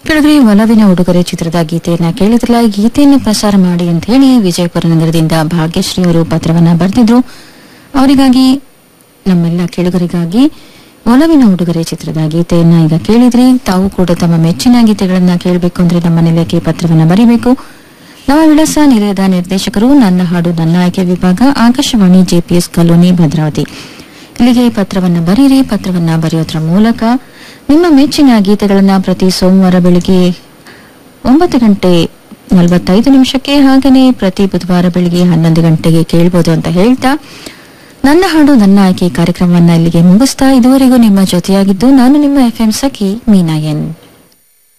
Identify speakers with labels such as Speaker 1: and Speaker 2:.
Speaker 1: ಕೆಳಗಡೆ ಒಲವಿನ ಉಡುಗೊರೆ ಚಿತ್ರದ ಗೀತೆಯನ್ನ ಕೇಳಿದ್ರಲ್ಲ ಈ ಗೀತೆಯನ್ನು ಪ್ರಸಾರ ಮಾಡಿ ಅಂತ ಹೇಳಿ ವಿಜಯಪುರ ನಗರದಿಂದ ಭಾಗ್ಯಶ್ರೀ ಅವರು ಪತ್ರವನ್ನ ಬರೆದಿದ್ರು ಅವರಿಗಾಗಿ ನಮ್ಮೆಲ್ಲ ಕೇಳುಗರಿಗಾಗಿ ಒಲವಿನ ಉಡುಗೊರೆ ಚಿತ್ರದ ಗೀತೆಯನ್ನ ಈಗ ಕೇಳಿದ್ರಿ ತಾವು ಕೂಡ ತಮ್ಮ ಮೆಚ್ಚಿನ ಗೀತೆಗಳನ್ನ ಕೇಳಬೇಕು ಅಂದ್ರೆ ನಮ್ಮ ನಿಲಯಕ್ಕೆ ಪತ್ರವನ್ನ ಬರೀಬೇಕು ನಮ್ಮ ವಿಳಾಸ ನಿಲಯದ ನಿರ್ದೇಶಕರು ನನ್ನ ಹಾಡು ನನ್ನ ಆಯ್ಕೆ ವಿಭಾಗ ಆಕಾಶವಾಣಿ ಜೆಪಿಎಸ್ ಕಾಲೋನಿ ಭದ್ರಾವತಿ ಇಲ್ಲಿಗೆ ಪತ್ರವನ್ನ ಬರೀರಿ ಪತ್ರವನ್ನ ಬರೆಯೋದ್ರ ಮೂಲಕ ನಿಮ್ಮ ಮೆಚ್ಚಿನ ಗೀತೆಗಳನ್ನ ಪ್ರತಿ ಸೋಮವಾರ ಬೆಳಿಗ್ಗೆ ಒಂಬತ್ತು ಗಂಟೆ ನಲವತ್ತೈದು ನಿಮಿಷಕ್ಕೆ ಹಾಗೆಯೇ ಪ್ರತಿ ಬುಧವಾರ ಬೆಳಿಗ್ಗೆ ಹನ್ನೊಂದು ಗಂಟೆಗೆ ಕೇಳ್ಬೋದು ಅಂತ ಹೇಳ್ತಾ ನನ್ನ ಹಾಡು ನನ್ನ ಆಯ್ಕೆ ಕಾರ್ಯಕ್ರಮವನ್ನ ಇಲ್ಲಿಗೆ ಮುಗಿಸ್ತಾ ಇದುವರೆಗೂ ನಿಮ್ಮ ಜೊತೆಯಾಗಿದ್ದು ನಾನು ನಿಮ್ಮ F M Sakhi Meena N